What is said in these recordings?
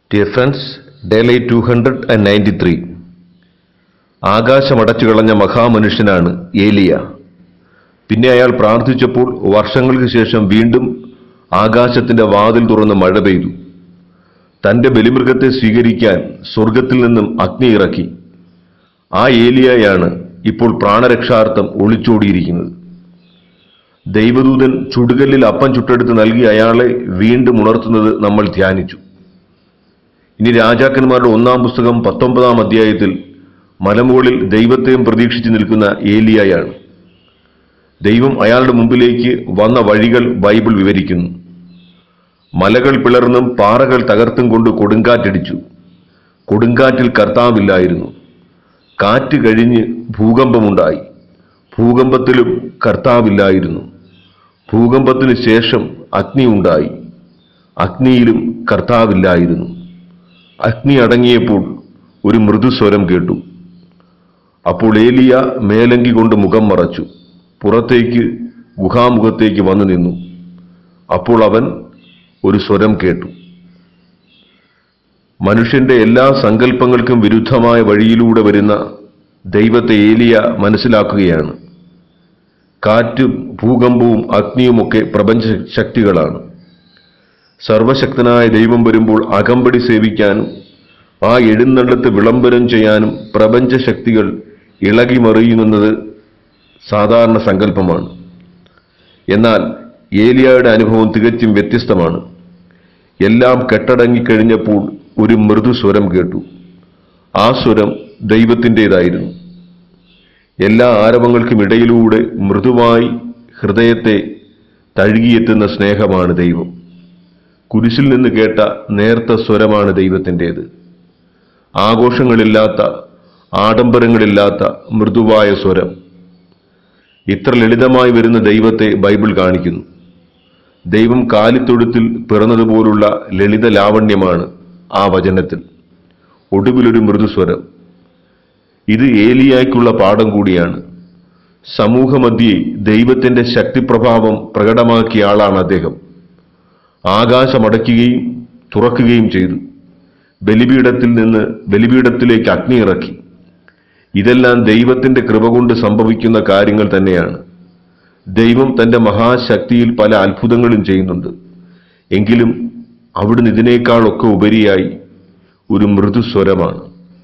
dear friends daily two hundred and ninety three ആകാശമടച്ചു കളഞ്ഞ മഹാമനുഷ്യനാണ് ഏലിയ പിന്നെ അയാൾ പ്രാർത്ഥിച്ചപ്പോൾ വർഷങ്ങൾക്ക് ശേഷം വീണ്ടും ആകാശത്തിന്റെ വാതിൽ തുറന്ന് മഴ പെയ്തു തന്റെ ബലിമൃഗത്തെ സ്വീകരിക്കാൻ സ്വർഗത്തിൽ നിന്നും അഗ്നി ഇറക്കി ആ ഏലിയയാണ് ഇപ്പോൾ പ്രാണരക്ഷാർത്ഥം ഒളിച്ചോടിയിരിക്കുന്നത് ദൈവദൂതൻ ചുടുകല്ലിൽ അപ്പം ചുട്ടെടുത്ത് നൽകി അയാളെ വീണ്ടും ഉണർത്തുന്നത് നമ്മൾ ധ്യാനിച്ചു ഇനി രാജാക്കന്മാരുടെ ഒന്നാം പുസ്തകം പത്തൊമ്പതാം അധ്യായത്തിൽ മലമുകളിൽ ദൈവത്തെയും പ്രതീക്ഷിച്ചു നിൽക്കുന്ന ഏലിയായാണ് ദൈവം അയാളുടെ മുമ്പിലേക്ക് വന്ന വഴികൾ ബൈബിൾ വിവരിക്കുന്നു മലകൾ പിളർന്നും പാറകൾ തകർത്തും കൊണ്ട് കൊടുങ്കാറ്റടിച്ചു കൊടുങ്കാറ്റിൽ കർത്താവില്ലായിരുന്നു കാറ്റ് കഴിഞ്ഞ് ഭൂകമ്പമുണ്ടായി ഭൂകമ്പത്തിലും കർത്താവില്ലായിരുന്നു ഭൂകമ്പത്തിന് ശേഷം അഗ്നി ഉണ്ടായി അഗ്നിയിലും കർത്താവില്ലായിരുന്നു അഗ്നി അടങ്ങിയപ്പോൾ ഒരു മൃദുസ്വരം കേട്ടു അപ്പോൾ ഏലിയ മേലങ്കി കൊണ്ട് മുഖം മറച്ചു പുറത്തേക്ക് ഗുഹാമുഖത്തേക്ക് വന്നു നിന്നു അപ്പോൾ അവൻ ഒരു സ്വരം കേട്ടു മനുഷ്യന്റെ എല്ലാ സങ്കല്പങ്ങൾക്കും വിരുദ്ധമായ വഴിയിലൂടെ വരുന്ന ദൈവത്തെ ഏലിയ മനസ്സിലാക്കുകയാണ് കാറ്റും ഭൂകമ്പവും അഗ്നിയുമൊക്കെ പ്രപഞ്ച ശക്തികളാണ് സർവശക്തനായ ദൈവം വരുമ്പോൾ അകമ്പടി സേവിക്കാനും ആ എഴുന്നള്ളത്ത് വിളംബരം ചെയ്യാനും പ്രപഞ്ച ശക്തികൾ ഇളകി മറിയുമെന്നത് സാധാരണ സങ്കല്പമാണ് എന്നാൽ ഏലിയയുടെ അനുഭവം തികച്ചും വ്യത്യസ്തമാണ് എല്ലാം കെട്ടടങ്ങിക്കഴിഞ്ഞപ്പോൾ ഒരു മൃദു സ്വരം കേട്ടു ആ സ്വരം ദൈവത്തിൻ്റെതായിരുന്നു എല്ലാ ആരവങ്ങൾക്കും ഇടയിലൂടെ മൃദുവായി ഹൃദയത്തെ തഴുകിയെത്തുന്ന സ്നേഹമാണ് ദൈവം കുരിശിൽ നിന്ന് കേട്ട നേർത്ത സ്വരമാണ് ദൈവത്തിൻ്റെത് ആഘോഷങ്ങളില്ലാത്ത ആഡംബരങ്ങളില്ലാത്ത മൃദുവായ സ്വരം ഇത്ര ലളിതമായി വരുന്ന ദൈവത്തെ ബൈബിൾ കാണിക്കുന്നു ദൈവം കാലിത്തൊഴുത്തിൽ പിറന്നതുപോലുള്ള ലളിത ലാവണ്യമാണ് ആ വചനത്തിൽ ഒടുവിലൊരു മൃദുസ്വരം ഇത് ഏലിയായ്ക്കുള്ള പാഠം കൂടിയാണ് സമൂഹമധ്യേ ദൈവത്തിന്റെ ശക്തിപ്രഭാവം പ്രകടമാക്കിയ ആളാണ് അദ്ദേഹം ആകാശമടയ്ക്കുകയും തുറക്കുകയും ചെയ്തു ബലിപീഠത്തിൽ നിന്ന് ബലിപീഠത്തിലേക്ക് അഗ്നി ഇറക്കി ഇതെല്ലാം ദൈവത്തിന്റെ കൃപ കൊണ്ട് സംഭവിക്കുന്ന കാര്യങ്ങൾ തന്നെയാണ് ദൈവം തന്റെ മഹാശക്തിയിൽ പല അത്ഭുതങ്ങളും ചെയ്യുന്നുണ്ട് എങ്കിലും അവിടുന്ന് ഇതിനേക്കാളൊക്കെ ഉപരിയായി ഒരു മൃദുസ്വരമാണ്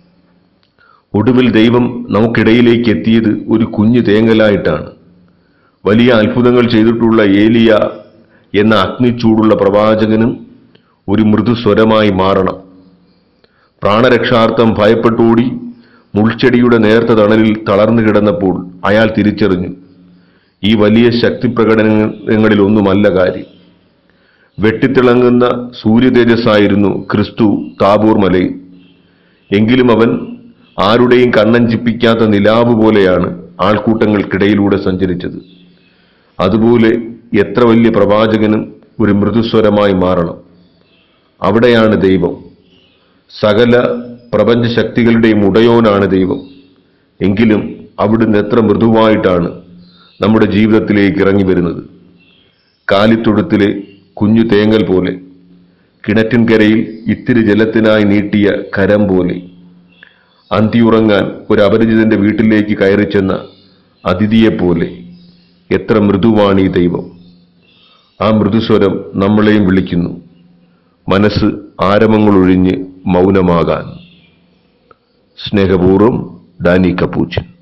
ഒടുവിൽ ദൈവം നമുക്കിടയിലേക്ക് എത്തിയത് ഒരു കുഞ്ഞു തേങ്ങലായിട്ടാണ് വലിയ അത്ഭുതങ്ങൾ ചെയ്തിട്ടുള്ള ഏലിയ എന്ന അഗ്നിച്ചൂടുള്ള പ്രവാചകനും ഒരു മൃദുസ്വരമായി മാറണം പ്രാണരക്ഷാർത്ഥം ഭയപ്പെട്ടോടി മുൾച്ചെടിയുടെ നേർത്ത തണലിൽ തളർന്നു കിടന്നപ്പോൾ അയാൾ തിരിച്ചറിഞ്ഞു ഈ വലിയ ശക്തി പ്രകടനങ്ങളിൽ ഒന്നുമല്ല കാര്യം വെട്ടിത്തിളങ്ങുന്ന സൂര്യതേജസ്സായിരുന്നു ക്രിസ്തു താബൂർ മലയിൽ എങ്കിലും അവൻ ആരുടെയും കണ്ണഞ്ചിപ്പിക്കാത്ത നിലാവ് പോലെയാണ് ആൾക്കൂട്ടങ്ങൾക്കിടയിലൂടെ സഞ്ചരിച്ചത് അതുപോലെ എത്ര വലിയ പ്രവാചകനും ഒരു മൃദുസ്വരമായി മാറണം അവിടെയാണ് ദൈവം സകല പ്രപഞ്ച ശക്തികളുടെയും ഉടയോനാണ് ദൈവം എങ്കിലും അവിടുന്ന് എത്ര മൃദുവായിട്ടാണ് നമ്മുടെ ജീവിതത്തിലേക്ക് ഇറങ്ങി വരുന്നത് കാലിത്തൊഴുത്തിലെ കുഞ്ഞു തേങ്ങൽ പോലെ കിണറ്റിൻകരയിൽ ഇത്തിരി ജലത്തിനായി നീട്ടിയ കരം പോലെ അന്തിയുറങ്ങാൻ ഒരു അപരിചിതന്റെ വീട്ടിലേക്ക് കയറി ചെന്ന അതിഥിയെപ്പോലെ എത്ര മൃദുവാണ് ഈ ദൈവം ആ മൃദുസ്വരം നമ്മളെയും വിളിക്കുന്നു മനസ്സ് ആരവങ്ങളൊഴിഞ്ഞ് മൗനമാകാൻ സ്നേഹപൂർവ്വം ഡാനി കപ്പൂച്ചൻ